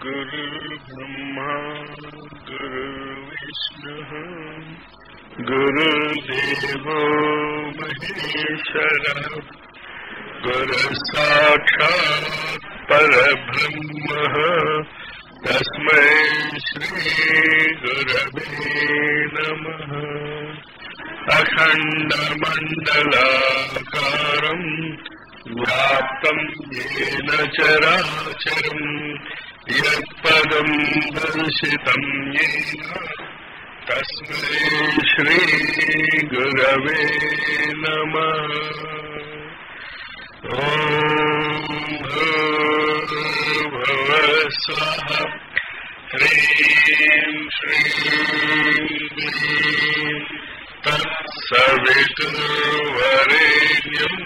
गुरुर्ब्रह्मा गुरुर्विष्णुः गुरुदेवो महेश्वरः गुरुसाक्षात् परब्रह्मः तस्मै श्रीगुरवे नमः अखण्डमण्डलाकारम् व्याप्तम् येन चराचरम् यत्पदम् दर्शितम् येन तस्मै श्रीगुरवे नमः ॐ भूर्भुवः स्वः ह्रीं श्रीं क्लीं तत्सवितुर्वरेण्यम्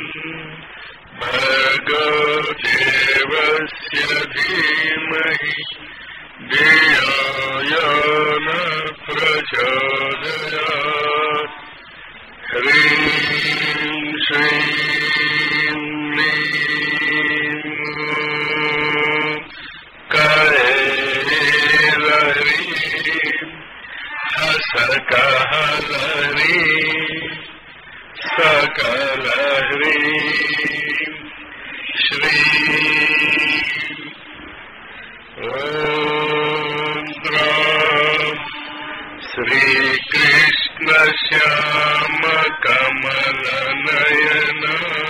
भगदेवस्य धीमहि धियाय न प्रचोदयात् ह्रीं श्रीं क्लीं कैलह्रीं हसकहलह्रीं सकलह्रीं श्रीं ॐ द्रां श्रीकृष्णश्यामकमलनयन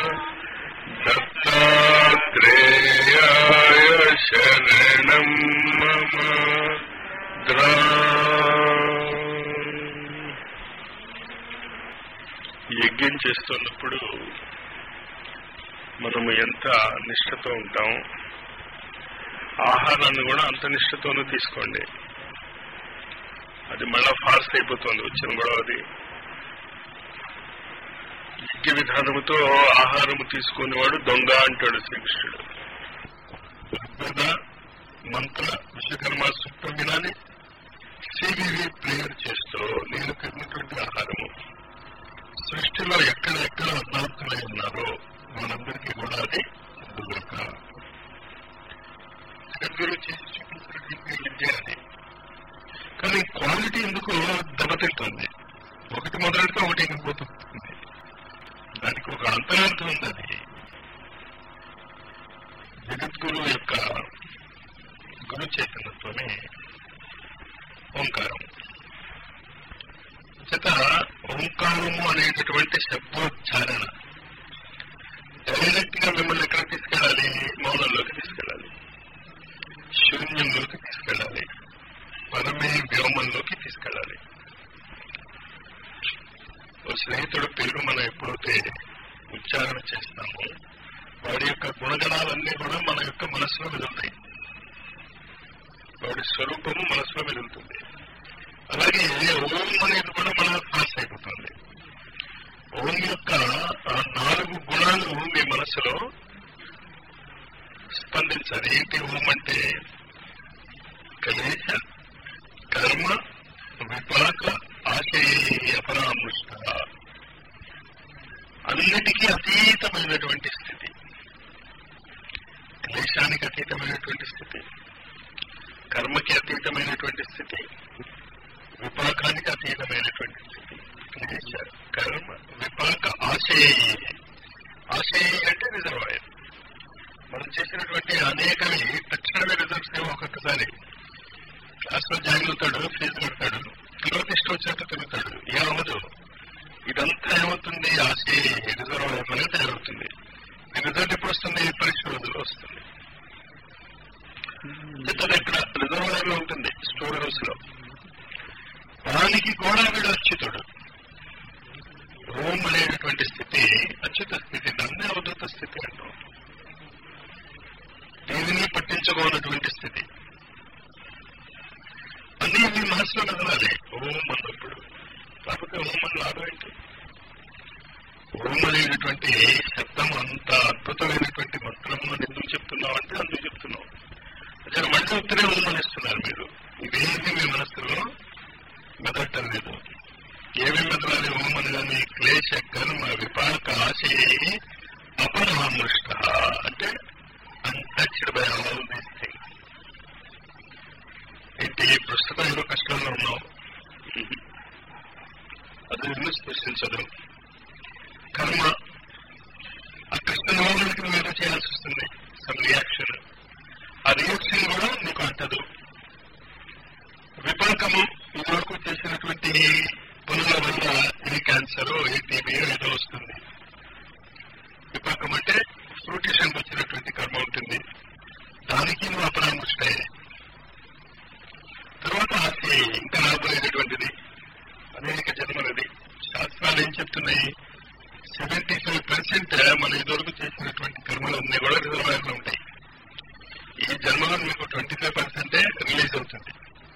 दत्तात्रेयाय शरणं मम द्रा యజ్ఞం చేస్తున్నప్పుడు మనము ఎంత నిష్ఠతో ఉంటాం ఆహారాన్ని కూడా అంత నిష్ఠతోనూ తీసుకోండి అది మళ్ళా ఫాస్ట్ అయిపోతుంది వచ్చిన గొడవ అది యజ్ఞ విధానముతో ఆహారము తీసుకునేవాడు దొంగ అంటాడు శ్రీకృష్ణుడు ఋగ్వేద మంత్ర విశ్వకర్మ సూక్తం వినాలి సివివి ప్రేయర్ చేస్తూ నేను తిన్నటువంటి ఆహారము సృష్టిలో ఎక్కడ ఎక్కడ అర్థార్థులై ఉన్నారో మనందరికీ కూడా అది దొరక జగద్గురు చేసి చూపించినటువంటి విద్య అది కానీ క్వాలిటీ ఎందుకు దెబ్బతింటుంది ఒకటి మొదలెడితే ఒకటి ఇంకపోతుంది దానికి ఒక అంతరార్థం ఉంది అది జగద్గురు యొక్క గురు చైతన్యత్వమే ఓంకారం చేత ఓంకారము అనేటటువంటి శబ్దోచ్చారణ డైరెక్ట్ గా మిమ్మల్ని ఎక్కడ తీసుకెళ్ళాలి మౌనంలోకి తీసుకెళ్ళాలి శూన్యంలోకి తీసుకెళ్ళాలి పరమే వ్యోమంలోకి తీసుకెళ్ళాలి ఓ స్నేహితుడు పేరు మనం ఎప్పుడైతే ఉచ్చారణ చేస్తామో వాడి యొక్క గుణగణాలన్నీ కూడా మన యొక్క మనసులో వెలుగుతాయి వాడి స్వరూపము మనసులో వెలుగుతుంది అలాగే ఓం అనేది కూడా మన పాస్ అయిపోతుంది ఓం యొక్క ఆ నాలుగు గుణాలు మీ మనసులో స్పందించాలి ఏంటి ఓం అంటే కలేశ కర్మ విపాక ఆశయ పరామృష్ట అన్నిటికీ అతీతమైనటువంటి స్థితి క్లేశానికి అతీతమైనటువంటి స్థితి కర్మకి అతీతమైనటువంటి స్థితి విపాకానికి అతీతమైనటువంటి స్థితి క్లేశ కర్మ విపాక ఆశయ ఆశయ అంటే రిజర్వాయర్ మనం చేసినటువంటి అనేకవి తక్షణమే రిజల్ట్స్ ఏమో ఒక్కొక్కసారి క్లాస్ లో జాయిన్ అవుతాడు ఫీజు కడతాడు తర్వాత ఇష్టం వచ్చినట్టు తిరుగుతాడు ఏమవదు ఇదంతా ఏమవుతుంది ఆశయ రిజర్వాయర్ అనేది తయారవుతుంది ఈ రిజల్ట్ ఎప్పుడు వస్తుంది పరీక్ష రోజుల్లో వస్తుంది అది ఇక్కడ రిజర్వాయర్ లో ఉంటుంది స్టోర్ హౌస్ లో దానికి కూడా వీడు అచ్యుతుడు ఓం అనేటటువంటి స్థితి అచ్యుత స్థితి దాన్ని అవధూత స్థితి అంటాం దేనిని పట్టించుకోనటువంటి స్థితి అన్ని మీ మనసులో మెదలాలి ఓం అన్నప్పుడు కాకపోతే ఓం అని లాభం ఏంటి ఓం అనేటటువంటి శబ్దం అంత అద్భుతమైనటువంటి మంత్రము అని ఎందుకు చెప్తున్నావు అంటే అందుకు చెప్తున్నావు అసలు మళ్ళీ ఉత్తరే ఓం అనిస్తున్నారు మీరు ఇదేంటి మీ మనసులో మెదటం లేదు ఏమేమి మెదలాలి ఓం అనగానే క్లేశ కర్మ విపాక ఆశయే అపరామృష్ట అంటే untouched by all these things. ప్రస్తుతం ఏదో కష్టాల్లో ఉన్నాం అది నిన్ను స్పృశించదు కర్మ ఆ కష్ట నివారణకి నువ్వు ఏదో చేయాల్సి వస్తుంది సమ్ రియాక్షన్ ఆ రియాక్షన్ కూడా నీకు అంటదు విపాకము ఇదివరకు చేసినటువంటి పనుల వల్ల ఏ క్యాన్సర్ ఏ టీబీ ఏదో వస్తుంది విపాకం అంటే ఫ్రూటిషన్కి వచ్చినటువంటి కర్మ ఉంటుంది దానికి నువ్వు అపరామృష్టే తర్వాత ఆశ ఇంకా రాబోయేటటువంటిది అనేక జన్మలది శాస్త్రాలు ఏం చెప్తున్నాయి సెవెంటీ ఫైవ్ పర్సెంట్ మన ఇదివరకు చేసినటువంటి కర్మలు అన్నీ కూడా రిజర్వాయర్లు ఉంటాయి ఈ జన్మలో మీకు ట్వంటీ ఫైవ్ పర్సెంటే రిలీజ్ అవుతుంది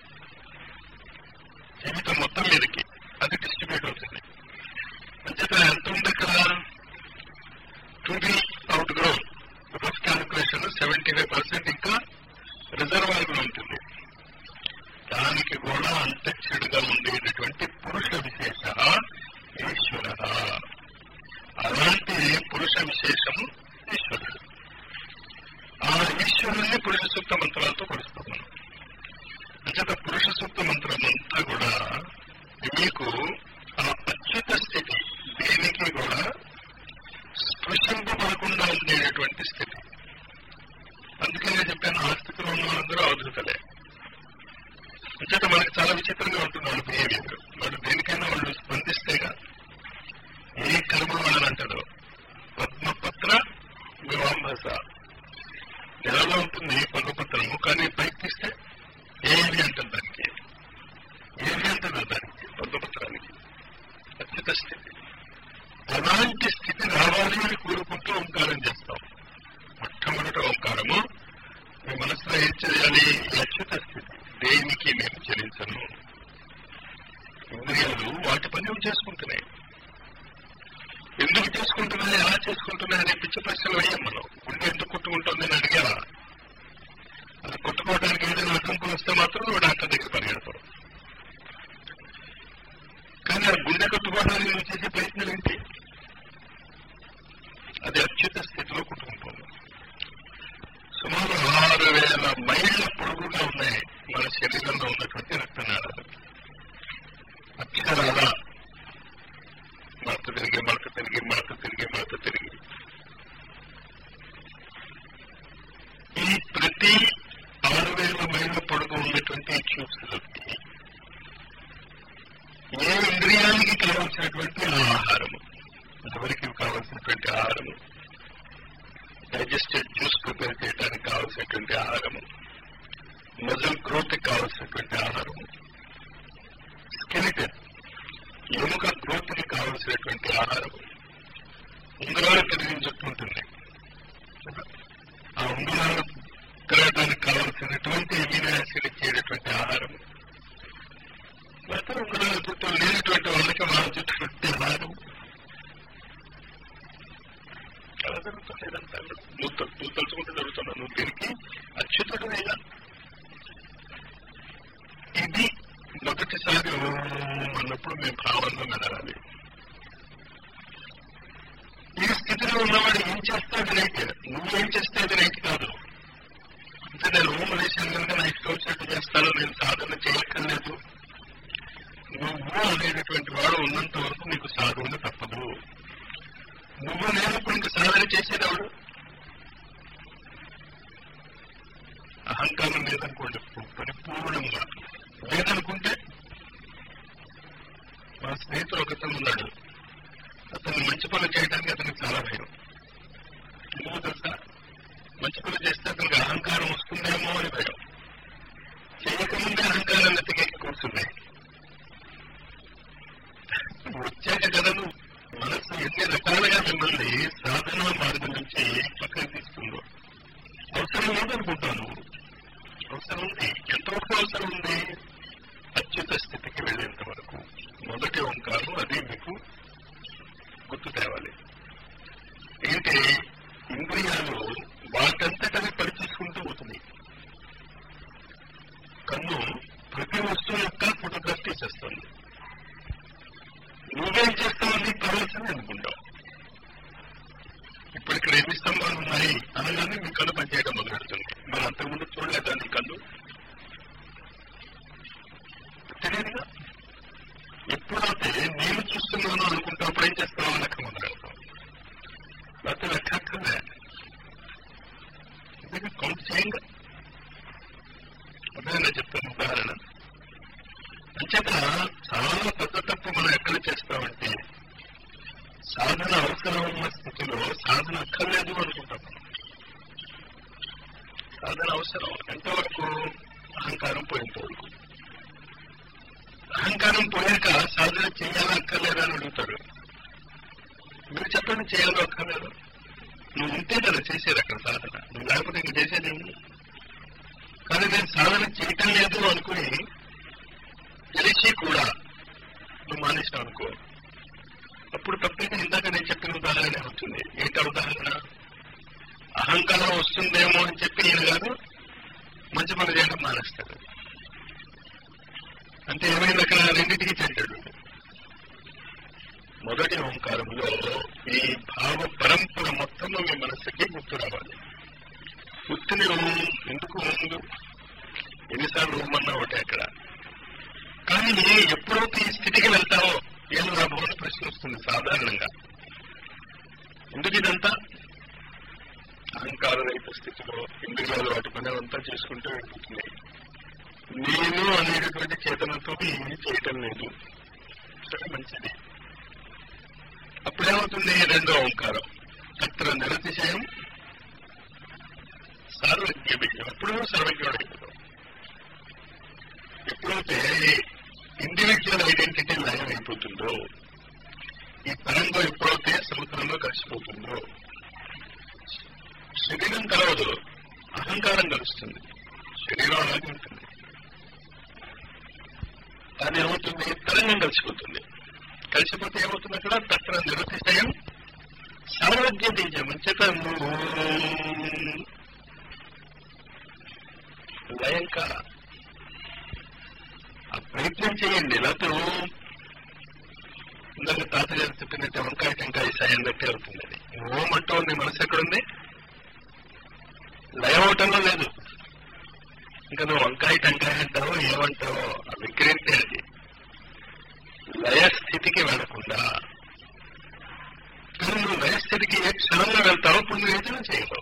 జీవితం మొత్తం మీదకి అది డిస్ట్రిబ్యూట్ అవుతుంది అంచేత ఎంత ఉంది ఇక్కడ to be outgrow rough calculation seventy five percent ఇంకా రిజర్వాయర్ ఉంటుంది దానికి కూడా అంతక్షుడిగా ఉండేటటువంటి పురుష విశేష ఈశ్వర అలాంటి పురుష విశేషము ఈశ్వరుడు ఆ ఈశ్వరుణ్ణి పురుష సూక్త మంత్రాలతో కొలుస్తాం మనం అంచేత పురుష సూక్త మంత్రం అంతా కూడా మీకు ఆ అచ్యుత స్థితి దేనికి కూడా స్పృశింపబడకుండా ఉండేటటువంటి స్థితి అందుకే నేను చెప్పాను ఆ స్థితిలో ఉన్న వాళ్ళందరూ అవధృతలే అంచేత మనకి చాలా విచిత్రంగా ఉంటుంది వాళ్ళ బిహేవియర్ వాళ్ళు దేనికైనా వాళ్ళు స్పందిస్తేగా ఏ కర్మ వాళ్ళని అంటారు పద్మపత్ర వివాంభస నెలలో ఉంటుంది పద్మపత్రము కానీ పైకి తీస్తే ఏది అంటారు దానికి ఏది అంటారు దానికి పద్మపత్రానికి అత్యుత స్థితి అలాంటి స్థితి రావాలి అని కోరుకుంటూ ఓంకారం చేస్తాం మొట్టమొదట ఓంకారము మీ మనసులో ఏం చేయాలి ఈ అచ్యుత స్థితి దేనికి నేను చెల్లించను ఇంద్రియాలు వాటి పని అవి చేసుకుంటున్నాయి ఎందుకు చేసుకుంటున్నాయి ఎలా చేసుకుంటున్నాయి అనే పిచ్చి ప్రశ్నలు వేయం మనం గుండె ఎందుకు కొట్టుకుంటుంది అని అడిగా అది కొట్టుకోవడానికి ఏదైనా అడ్డంకులు వస్తే మాత్రం నువ్వు డాక్టర్ దగ్గర పరిగెడతావు కానీ ఆ గుండె కొట్టుకోవడానికి నువ్వు చేసే ప్రయత్నం ఏంటి అది అత్యుత స్థితిలో కొట్టుకుంటుంది సుమారు ఆరు వేల మైళ్ళ పొడుగుగా ఉన్నాయి మన శరీరంలో ఉన్నటువంటి రక్తనాళాలు అక్షరాల మడత తిరిగి మడత తిరిగి మడత తిరిగి మడత తిరిగి ఈ ప్రతి ఆరు వేల మైళ్ళ పొడుగు ఉన్నటువంటి ట్యూబ్స్లోకి ఏ ఇంద్రియానికి కావలసినటువంటి ఆహారము ఎవరికి కావలసినటువంటి ఆహారము డైజెస్టెడ్ జ్యూస్ ప్రిపేర్ చేయడానికి కావలసినటువంటి ఆహారము మజల్ గ్రోత్ కావలసినటువంటి ఆహారము స్కెలిటన్ ఎముక గ్రోత్ కి కావలసినటువంటి ఆహారము ఉంగరాలు తిరిగి చుట్టూ ఉంటుంది ఆ ఉంగరాలు తిరగడానికి కావలసినటువంటి ఎమినో యాసిడ్ ఇచ్చేటటువంటి ఆహారము లేకపోతే ఉంగరాల చుట్టూ లేనటువంటి వాళ్ళకి వాళ్ళ చుట్టూ ఆహారం అలా జరుగుతుంది ఇదంతా నువ్వు తలు- నువ్వు తలుచుకుంటూ జరుగుతున్నావు నువ్వు దీనికి అచ్యుతుడు లేదా ఇది మొదటిసారి ఓం అన్నప్పుడు మేము భావనలో మెదలాలి ఈ స్థితిలో ఉన్నవాడు ఏం చేస్తే అది రైట్ నువ్వేం చేస్తే అది రైట్ కాదు అంటే నేను ఓం అనేసాను కనుక నా ఇష్టం వచ్చినట్టు చేస్తాను నేను సాధన చేయక్కర్లేదు నువ్వు అనేటటువంటి వాడు ఉన్నంత వరకు నీకు సాధన తప్పదు నువ్వు లేనప్పుడు ఇంక సాధన చేసేటవాడు అహంకారం లేదనుకోండి పరిపూర్ణంగా లేదనుకుంటే మా స్నేహితుడు ఒకతను ఉన్నాడు అతను మంచి పనులు చేయడానికి అతనికి చాలా భయం ఎందుకు తెలుసా మంచి పనులు చేస్తే అతనికి అహంకారం వస్తుందేమో అని భయం చేయకముందే అహంకారం నెత్తికెక్కి కూర్చున్నాయి వచ్చాక కదా నువ్వు మనసు ఎన్ని రకాలుగా మిమ్మల్ని సాధనా మార్గం నుంచి పక్కన తీసుకుందో అవసరం లేదనుకుంటావు నువ్వు అవసరం ఉంది ఎంతవరకు అవసరం ఉంది అత్యుత స్థితికి వెళ్ళేంత వరకు మొదటి ఓంకారం అది మీకు గుర్తు తేవాలి ఏంటి ఇంద్రియాలు వాటంతటవి పనిచేసుకుంటూ పోతుంది కన్ను ప్రతి వస్తువు యొక్క ఫోటోగ్రాఫ్ తీసేస్తుంది నువ్వేం చేస్తావు నీకు కావాల్సింది అనుకుంటావు ఇప్పుడు ఇక్కడ ఎన్ని స్తంభాలు ఉన్నాయి అనగానే మీ కళ్ళు పనిచేయడం మొదలెడుతుంది మరి అంతకుముందు చూడలేదా నీ కళ్ళు అర్థమైనా చెప్తాను ఉదాహరణ అంచేత చాలా పెద్ద తప్పు మనం ఎక్కడ చేస్తామంటే సాధన అవసరం ఉన్న స్థితిలో సాధన అక్కర్లేదు అనుకుంటాం మనం. సాధన అవసరం ఎంతవరకు అహంకారం పోయేంత వరకు అహంకారం పోయాక సాధన చేయాలా అక్కర్లేదా అని అడుగుతారు మీరు చెప్పండి చేయాలో అక్కర్లేదు నువ్వు ఉంటే కదా చేసేది అక్కడ సాధన నువ్వు లేకపోతే ఇంక చేసేది ఏమి కానీ నేను సాధన చేయటం లేదు అనుకుని తెలిసి కూడా నువ్వు మానేసావు అనుకో అప్పుడు తప్పైతే ఇందాక నేను చెప్పిన ఉదాహరణ అవుతుంది ఏంటా ఉదాహరణ అహంకారం వస్తుందేమో అని చెప్పి ఈయన గారు మంచి పని చేయడం మానేస్తాడు అంటే ఏమైంది అక్కడ రెండింటికి చెందాడు మొదటి ఓంకారంలో ఈ భావ పరంపర మొత్తంలో మీ మనసుకి గుర్తు రావాలి గుర్తుని ఎందుకు ముందు ఎన్నిసార్లు రూమన్నా ఒకటి అక్కడ కానీ ఎప్పుడైతే ఈ స్థితికి వెళ్తావో ఏం లాభం అని ప్రశ్న వస్తుంది సాధారణంగా ఎందుకు ఇదంతా అహంకార రహిత స్థితిలో ఇంద్రియాలు వాటి పని అంతా చేసుకుంటూ వెళ్ళిపోతుంది నేను అనేటటువంటి చేతనతో ఏమీ చేయటం లేదు సరే మంచిది అప్పుడేమవుతుంది రెండో ఓంకారం తత్ర నిరతిశయం సార్వజ్ఞ బీజం ఎప్పుడూ సర్వజ్ఞుడు అయిపోతాం ఎప్పుడైతే ఇండివిజువల్ ఐడెంటిటీ లయం అయిపోతుందో ఈ తరంగం ఎప్పుడైతే సముద్రంలో కలిసిపోతుందో శరీరం కలవదు అహంకారం కలుస్తుంది శరీరం అలాగే ఉంటుంది కానీ ఏమవుతుంది తరంగం కలిసిపోతుంది కలిసిపోతే ఏమవుతుంది అక్కడ తత్ర నిరతిశయం సర్వజ్ఞ బీజం అంచేత నువ్వు లయం కాల ఆ ప్రయత్నం చేయండి లేకపోతే ఇందాక తాతగారు చెప్పినట్టు వంకాయ టెంకాయ సాయం బట్టి అవుతుంది ఓం అంటూ ఉంది మనసు ఎక్కడుంది లయం అవటంలో లేదు ఇంకా నువ్వు వంకాయ టెంకాయ అంటావో ఏమంటావో ఆ విక్రేంతే అది లయ స్థితికి వెళ్లకుండా కానీ నువ్వు లయ స్థితికి ఏ క్షణంలో వెళ్తావో అప్పుడు నువ్వు ఏదైనా చేయగలవు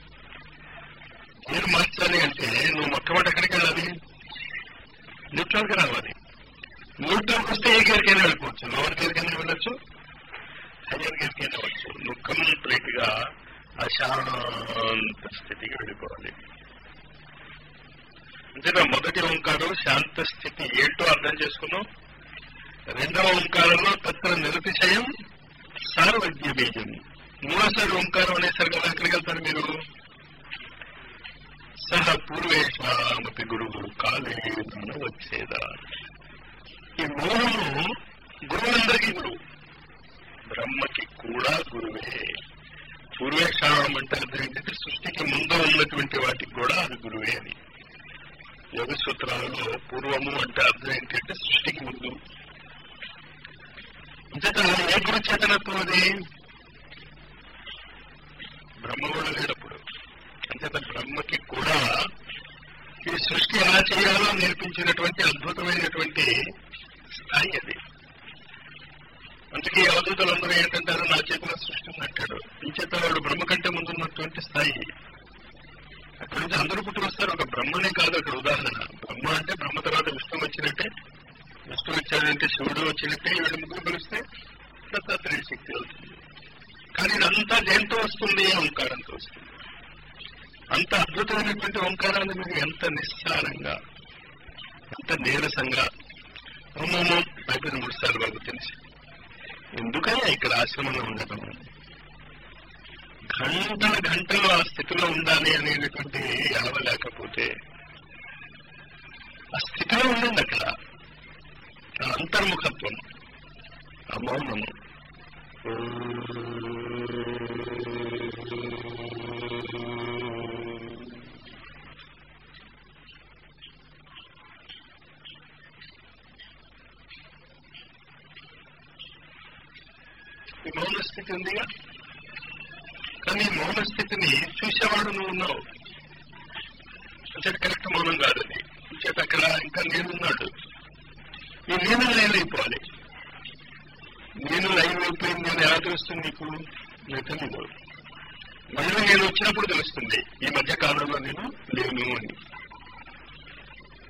నేను మార్చాలి అంటే నువ్వు మొట్టమొదటి ఎక్కడికి వెళ్ళాలి న్యూట్రల్కి రావాలి న్యూట్రల్కి వస్తే ఏ గేర్కైనా వెళ్ళిపోవచ్చు లోవర్ గేర్కైనా వెళ్ళొచ్చు హయ్యర్ గేర్కైనా వచ్చు నువ్వు కంప్లీట్ గా అశాంత స్థితికి వెళ్ళిపోవాలి అంతేనా మొదటి ఓంకారం శాంత స్థితి ఏంటో అర్థం చేసుకున్నాం రెండవ ఓంకారంలో తత్ర నిరతిశయం సార్వజ్ఞ బీజం మూడోసారి ఓంకారం అనేసరికి కదా ఎక్కడికి వెళ్తారు మీరు సహ పూర్వేశామపి గురువు కాలే వచ్చేదా ఈ మూలము గురువులందరికీ గురువు బ్రహ్మకి కూడా గురువే పూర్వేశాం అంటే అర్థం ఏంటంటే సృష్టికి ముందు ఉన్నటువంటి వాటికి కూడా అది గురువే అని యోగ సూత్రాలలో పూర్వము అంటే అర్థం ఏంటంటే సృష్టికి ముందు అంతేత ఏ గురు చేతనత్వం అది బ్రహ్మ కూడా లేనప్పుడు అంతేత బ్రహ్మకి కూడా ఈ సృష్టి ఎలా చేయాలో నేర్పించినటువంటి అద్భుతమైనటువంటి స్థాయి అది అందుకే అవధూతలందరూ ఏంటంటారు నా చేతిలో సృష్టి ఉన్నట్టాడు ఈ చేత వాడు బ్రహ్మ కంటే ముందున్నటువంటి స్థాయి అక్కడి నుంచి అందరూ పుట్టుకొస్తారు ఒక బ్రహ్మనే కాదు అక్కడ ఉదాహరణ బ్రహ్మ అంటే బ్రహ్మ తర్వాత విష్ణు వచ్చినట్టే విష్ణు వచ్చాడంటే శివుడు వచ్చినట్టే వీళ్ళు ముగ్గురు పిలిస్తే దత్తాత్రేయ శక్తి అవుతుంది కానీ ఇదంతా దేంతో వస్తుంది ఓంకారంతో వస్తుంది అంత అద్భుతమైనటువంటి ఓంకారాన్ని మీరు ఎంత నిస్సారంగా ఎంత నీరసంగా ఓమోమో అయిపోయిన మూడు సార్లు బాబు తెలిసి ఎందుకని ఇక్కడ ఆశ్రమంలో ఉండటం గంటల గంటలు ఆ స్థితిలో ఉండాలి అనేటువంటి యావ లేకపోతే ఆ స్థితిలో ఉండండి అక్కడ ఆ అంతర్ముఖత్వం ఆ మౌనము ఈ మౌన స్థితి ఉందిగా కానీ మౌన స్థితిని చూసేవాడు నువ్వు ఉన్నావు చేత కరెక్ట్ మౌనం కాదు అది చేత అక్కడ ఇంకా నేనున్నాడు ఈ నేను లైన్ అయిపోవాలి నేను లైన్ అయిపోయింది అని ఎలా తెలుస్తుంది నీకు నాకు తెలియదు మళ్ళీ నేను వచ్చినప్పుడు తెలుస్తుంది ఈ మధ్య కాలంలో నేను లేను అని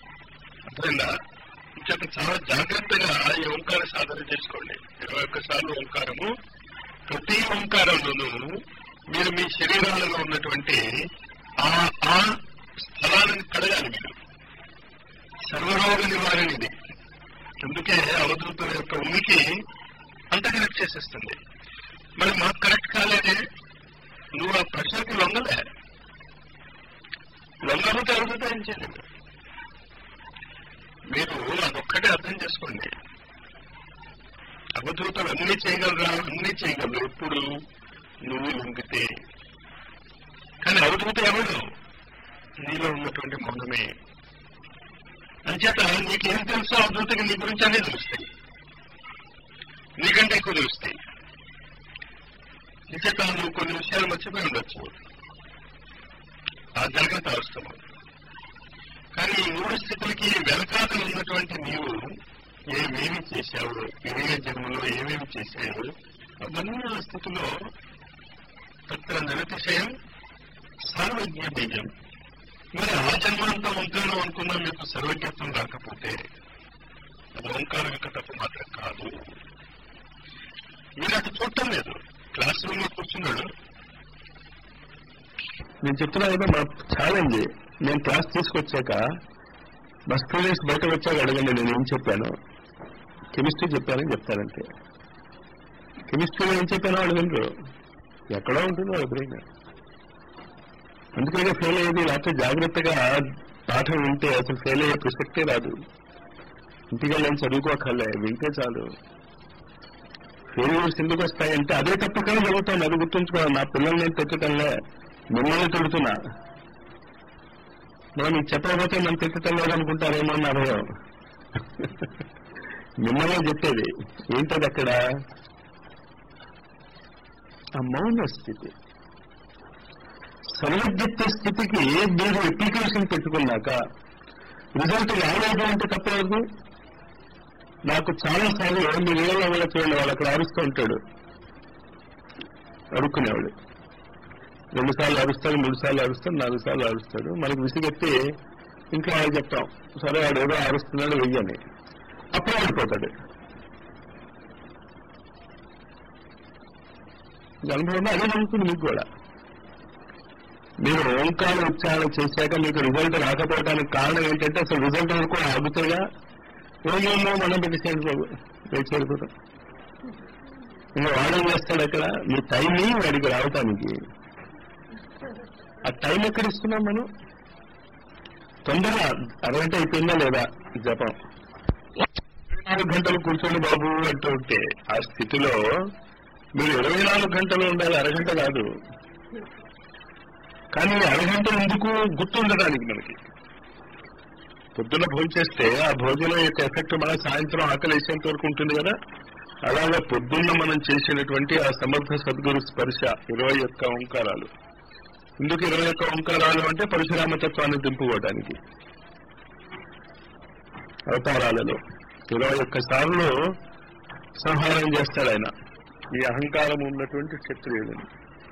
అర్థమైందా ఇంకొక చాలా జాగ్రత్తగా ఈ ఓంకార సాధన చేసుకోండి ఇరవై ఒక్కసార్లు ఓంకారము ప్రతి ఓంకారంలోనూ మీరు మీ శరీరాలలో ఉన్నటువంటి ఆ ఆ స్థలాలను కడగాలి మీరు సర్వరోగ నివారణ ఇది అందుకే అవధూతుల యొక్క ఉనికి అంత కరెక్ట్ చేసేస్తుంది మరి మాకు కరెక్ట్ కాలేదే నువ్వు ఆ ప్రశ్నకి లొంగలే లొంగకపోతే అవధూత ఏం చేయలేదు మీరు అదొక్కటే అర్థం చేసుకోండి అవధూతలు అన్ని చేయగలరా అన్ని చేయగలరు ఎప్పుడు నువ్వు లొంగితే కానీ అవధూత ఎవడు నీలో ఉన్నటువంటి మౌనమే అంచేత నీకేం తెలుసో అవధూతకి నీ గురించి అన్నీ తెలుస్తాయి నీకంటే ఎక్కువ తెలుస్తాయి నిజత నువ్వు కొన్ని విషయాలు మర్చిపోయి ఉండొచ్చు ఆ జాగ్రత్త అవసరం కానీ ఈ మూడు స్థితులకి వెనకాతలు ఉన్నటువంటి నీవు ఏమేమి చేశావు ఇరవై జన్మలో ఏమేమి చేశావు అవన్నీ ఆ స్థితిలో తత్ర నిరతిశయం సర్వజ్ఞ బీజం మరి ఆ జన్మంతా ఉంటాను అనుకున్నా మీకు సర్వజ్ఞత్వం రాకపోతే అది ఓంకారం యొక్క తప్పు మాత్రం కాదు మీరు అటు చూడటం లేదు క్లాస్ రూమ్ లో కూర్చున్నాడు నేను చెప్తున్నా కదా మా ఛాలెంజ్ నేను క్లాస్ తీసుకొచ్చాక మా స్టూడెంట్స్ బయట వచ్చాక అడగండి నేను ఏం చెప్పాను కెమిస్ట్రీ చెప్పానని చెప్తానంతే కెమిస్ట్రీలో ఏం చెప్పానో వాళ్ళు వినరు ఎక్కడో ఉంటుంది వాళ్ళ బ్రెయిన్ అందుకనే ఫెయిల్ అయ్యేది లేకపోతే జాగ్రత్తగా పాఠం వింటే అసలు ఫెయిల్ అయ్యే ప్రసక్తే రాదు ఇంటికి వెళ్ళని చదువుకోకర్లే వింటే చాలు ఫెయిల్యూర్స్ ఎందుకు వస్తాయంటే అదే తప్పకనే చదువుతాను అది గుర్తుంచుకోవాలి నా పిల్లల్ని నేను తిట్టటంలే మిమ్మల్ని తిడుతున్నా నేను మీకు చెప్పకపోతే నన్ను తిట్టటం లేదనుకుంటారేమో నా భయం మిమ్మల్ని చెప్పేది ఏంటది అక్కడ ఆ మౌన స్థితి సర్వజ్ఞత్వ స్థితికి మీరు అప్లికేషన్ పెట్టుకున్నాక రిజల్ట్ రాలేదు అంటే తప్పలేదు నాకు చాలా సార్లు మీరు ఏళ్ళ వాళ్ళ చూడండి వాళ్ళు అక్కడ అరుస్తూ ఉంటాడు అడుక్కునేవాడు రెండు సార్లు అరుస్తాడు మూడు సార్లు అరుస్తాడు నాలుగు సార్లు అరుస్తాడు మనకు విసిగెత్తి ఇంకా వాళ్ళు చెప్తాం సరే వాడు ఏదో అరుస్తున్నాడు వెయ్యని అప్పుడు ఆడిపోతాడు అనుభవం అదే జరుగుతుంది మీకు కూడా మీరు ఓంకార ఉచ్చారణ చేశాక మీకు రిజల్ట్ రాకపోవడానికి కారణం ఏంటంటే అసలు రిజల్ట్ వరకు ఆగుతాయిగా ఏమేమో మనం పెట్టేసేది బాబు రేపు చేరిపోతాం ఇంకా వాడేం చేస్తాడు అక్కడ మీ టైంని వాడికి రావటానికి ఆ టైం ఎక్కడ ఇస్తున్నాం మనం తొందరగా అరగంట అయిపోయిందా లేదా జపం ఇరవై నాలుగు గంటలు కూర్చోండి బాబు అంటూ ఉంటే ఆ స్థితిలో మీరు ఇరవై నాలుగు గంటలు ఉండాలి అరగంట కాదు కానీ ఈ అరగంట ఎందుకు గుర్తుండడానికి మనకి పొద్దున్న భోజనం చేస్తే ఆ భోజనం యొక్క ఎఫెక్ట్ మన సాయంత్రం ఆకలి వేసేంత వరకు ఉంటుంది కదా అలాగే పొద్దున్న మనం చేసినటువంటి ఆ సమర్థ సద్గురు స్పర్శ ఇరవై ఒక్క ఓంకారాలు ఎందుకు ఇరవై ఒక్క ఓంకారాలు అంటే పరశురామతత్వాన్ని దింపుకోవడానికి అవతారాలలో ఇరవై ఒక్క సార్లు సంహారం చేస్తాడు ఆయన ఈ అహంకారం ఉన్నటువంటి క్షత్రియుడిని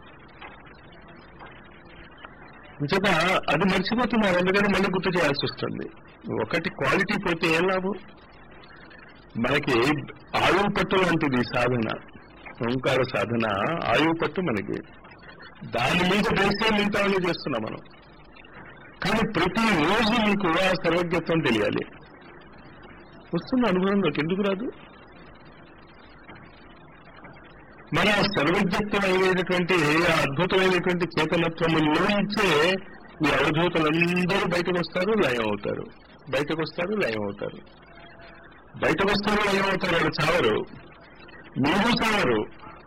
ఇంచేత అది మర్చిపోతున్నారు అందుకని మళ్ళీ గుర్తు చేయాల్సి వస్తుంది ఒకటి క్వాలిటీ పోతే ఏం లాభం మనకి ఆయువు పట్టు లాంటిది ఈ సాధన ఓంకార సాధన ఆయువు పట్టు మనకి దాని మీద వేసే మిగతావన్నీ చేస్తున్నాం మనం కానీ ప్రతి రోజు మీకు ఆ సర్వజ్ఞత్వం తెలియాలి వస్తున్న అనుభవంలోకి ఎందుకు రాదు మన సర్వజ్ఞత్వం అయినటువంటి ఆ అద్భుతమైనటువంటి చేతనత్వములో నుంచే ఈ అవధూతలందరూ బయటకు వస్తారు లయం అవుతారు బయటకు వస్తారు లయం అవుతారు బయటకు వస్తారు లయం అవుతారు వాళ్ళు చావరు మీరు చావరు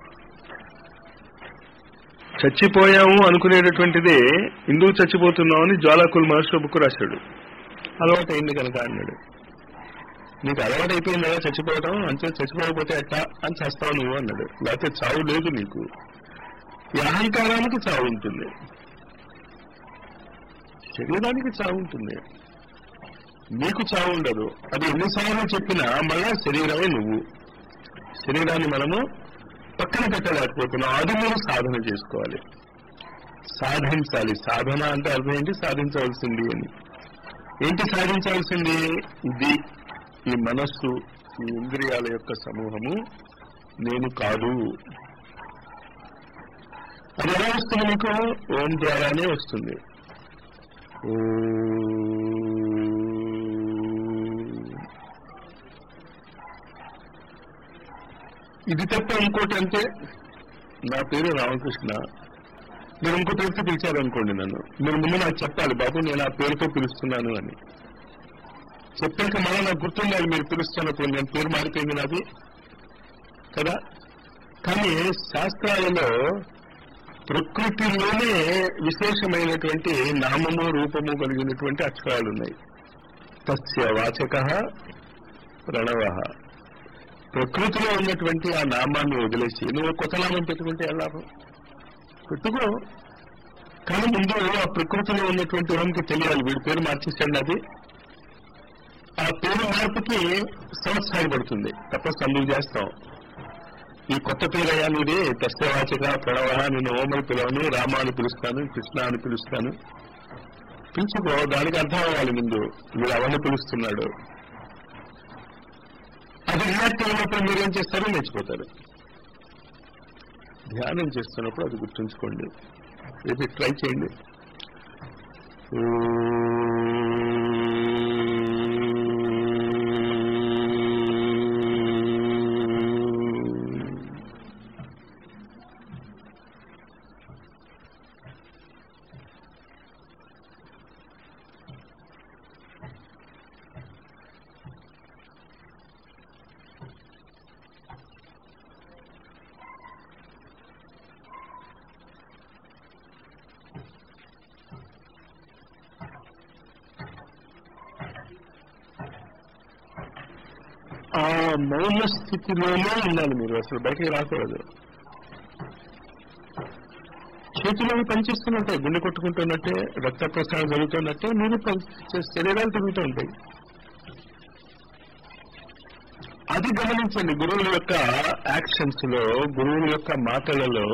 చచ్చిపోయాము అనుకునేటటువంటిది ఎందుకు చచ్చిపోతున్నావు అని జ్వాలాకుల్ మహర్షి బుక్ రాశాడు అలవాటు అయింది కనుక అన్నాడు నీకు అలవాటు అయిపోయింది కదా చచ్చిపోవటం అంతే చచ్చిపోకపోతే ఎట్లా అని చేస్తావు నువ్వు అన్నాడు లేకపోతే చావు లేదు నీకు ఈ అహంకారానికి చావు ఉంటుంది శరీరానికి చావు ఉంటుంది నీకు చావు ఉండదు అది ఎన్నిసార్లు చెప్పినా మళ్ళా శరీరమే నువ్వు శరీరాన్ని మనము పక్కన పెట్టలేకపోతున్నాం అది మీరు సాధన చేసుకోవాలి సాధించాలి సాధన అంటే అర్థం ఏంటి సాధించవలసింది అని ఏంటి సాధించాల్సింది ఇది ఈ మనస్సు ఈ ఇంద్రియాల యొక్క సమూహము నేను కాదు అది ఎలా వస్తుంది మీకు ఓం ద్వారానే వస్తుంది ఇది తప్ప ఇంకోటి అంటే నా పేరు రామకృష్ణ మీరు ఇంకో పేరుతో పిలిచారనుకోండి నన్ను మీరు ముందు నాకు చెప్పాలి బాబు నేను ఆ పేరుతో పిలుస్తున్నాను అని చెప్పాక మళ్ళీ నాకు గుర్తుండాలి మీరు పిలుస్తున్నప్పుడు నేను పేరు మారిపోయింది నాది కదా కానీ శాస్త్రాలలో ప్రకృతిలోనే విశేషమైనటువంటి నామము రూపము కలిగినటువంటి అక్షరాలు ఉన్నాయి తస్య వాచక ప్రణవ ప్రకృతిలో ఉన్నటువంటి ఆ నామాన్ని వదిలేసి నువ్వు కొత్త నామం పెట్టుకుంటే ఎలా పెట్టుకో కానీ ముందు ఆ ప్రకృతిలో ఉన్నటువంటి వానికి తెలియాలి వీడి పేరు మార్చేసండి అది ఆ పేరు మార్పుకి సంవత్సరాలు పడుతుంది తపస్సు అందుకు చేస్తాం ఈ కొత్త పేరయ్యా నీది తస్యవాచక ప్రణవ నేను ఓమని పిలవను రామ అని పిలుస్తాను కృష్ణ అని పిలుస్తాను పిలుచుకో దానికి అర్థం అవ్వాలి ముందు వీడు అవన్నీ పిలుస్తున్నాడు అది రియాక్ట్ అయినప్పుడు మీరేం చేస్తారో నేర్చుకోతారు ధ్యానం చేస్తున్నప్పుడు అది గుర్తుంచుకోండి రేపు ట్రై చేయండి ఆ మౌన స్థితిలోనే ఉండాలి మీరు అసలు బయటికి రాకూడదు చేతులు పనిచేస్తున్నట్టే గుండె కొట్టుకుంటున్నట్టే రక్త ప్రసారం జరుగుతున్నట్టే మీరు పని శరీరాలు తిరుగుతూ ఉంటాయి అది గమనించండి గురువుల యొక్క యాక్షన్స్ లో గురువుల యొక్క మాటలలో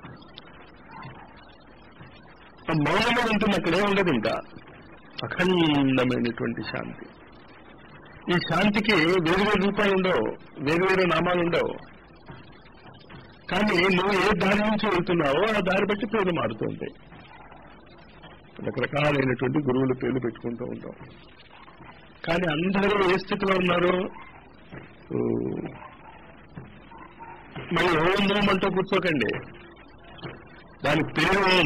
ఆ మౌనంలో ఉంటుంది అక్కడే ఉండదు ఇంకా అఖండమైనటువంటి శాంతి ఈ శాంతికి వేరు వేరు రూపాలు ఉండవు వేరు వేరు నామాలు ఉండవు కానీ నువ్వు ఏ దారి నుంచి వెళ్తున్నావో ఆ దారి బట్టి పేరు మారుతూ ఉంటాయి రకరకాలైనటువంటి గురువుల పేర్లు పెట్టుకుంటూ ఉంటాం కానీ అందరూ ఏ స్థితిలో ఉన్నారు ఊ, మరి ఓం ఓం అంటూ కూర్చోకండి దాని పేరు ఓం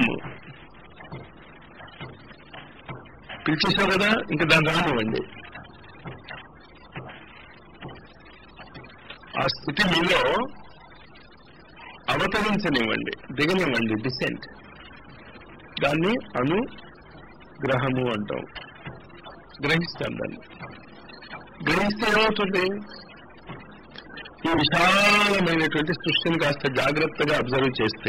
పిలిచేసావు కదా ఇంకా దాన్ని రానివ్వండి ఆ స్థితి మీలో అవతరించనివ్వండి దిగనివ్వండి డిసెంట్ దాన్ని అనుగ్రహము అంటాం గ్రహిస్తాం దాన్ని గ్రహిస్తే ఏమవుతుంది ఈ విశాలమైనటువంటి సృష్టిని కాస్త జాగ్రత్తగా అబ్జర్వ్ చేస్తే